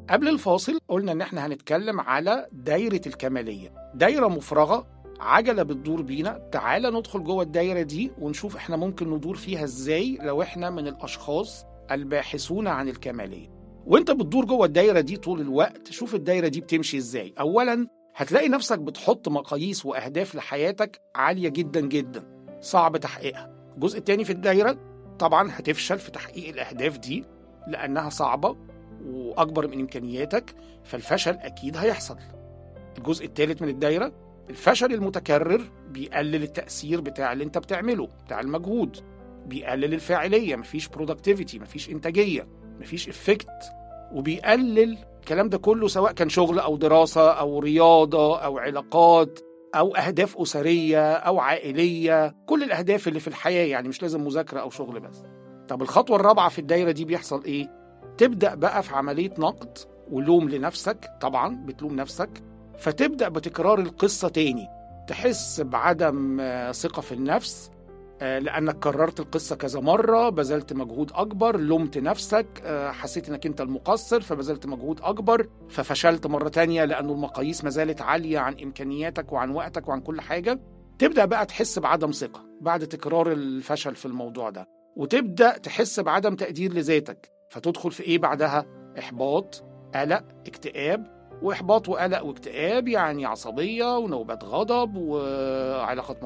قبل الفاصل قلنا ان احنا هنتكلم على دايره الكماليه دايره مفرغه عجله بتدور بينا تعالى ندخل جوه الدايره دي ونشوف احنا ممكن ندور فيها ازاي لو احنا من الاشخاص الباحثون عن الكماليه وانت بتدور جوه الدايره دي طول الوقت شوف الدايره دي بتمشي ازاي اولا هتلاقي نفسك بتحط مقاييس واهداف لحياتك عاليه جدا جدا صعب تحقيقها الجزء التاني في الدايره طبعا هتفشل في تحقيق الاهداف دي لانها صعبه واكبر من امكانياتك فالفشل اكيد هيحصل الجزء الثالث من الدايره الفشل المتكرر بيقلل التاثير بتاع اللي انت بتعمله بتاع المجهود بيقلل الفاعليه مفيش برودكتيفيتي مفيش انتاجيه مفيش افكت وبيقلل الكلام ده كله سواء كان شغل او دراسه او رياضه او علاقات او اهداف اسريه او عائليه كل الاهداف اللي في الحياه يعني مش لازم مذاكره او شغل بس طب الخطوه الرابعه في الدايره دي بيحصل ايه تبدا بقى في عمليه نقد ولوم لنفسك طبعا بتلوم نفسك فتبدا بتكرار القصه تاني تحس بعدم آه، ثقه في النفس آه، لانك كررت القصه كذا مره بذلت مجهود اكبر لومت نفسك آه، حسيت انك انت المقصر فبذلت مجهود اكبر ففشلت مره تانية لانه المقاييس ما زالت عاليه عن امكانياتك وعن وقتك وعن كل حاجه تبدا بقى تحس بعدم ثقه بعد تكرار الفشل في الموضوع ده وتبدا تحس بعدم تقدير لذاتك فتدخل في ايه بعدها احباط قلق اكتئاب واحباط وقلق واكتئاب يعني عصبيه ونوبات غضب وعلاقات